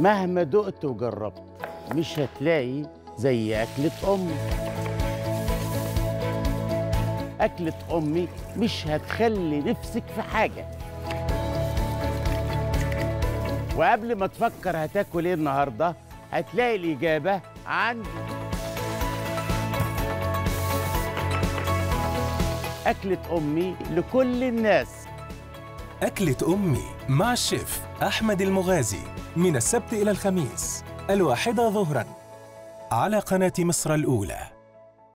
مهما دقت وجربت مش هتلاقي زي أكلة أمي أكلة أمي مش هتخلي نفسك في حاجة وقبل ما تفكر هتاكل ايه النهارده هتلاقي الإجابة عندي أكلة أمي لكل الناس أكلة أمي مع الشيف أحمد المغازي من السبت إلى الخميس الواحدة ظهرا على قناة مصر الأولى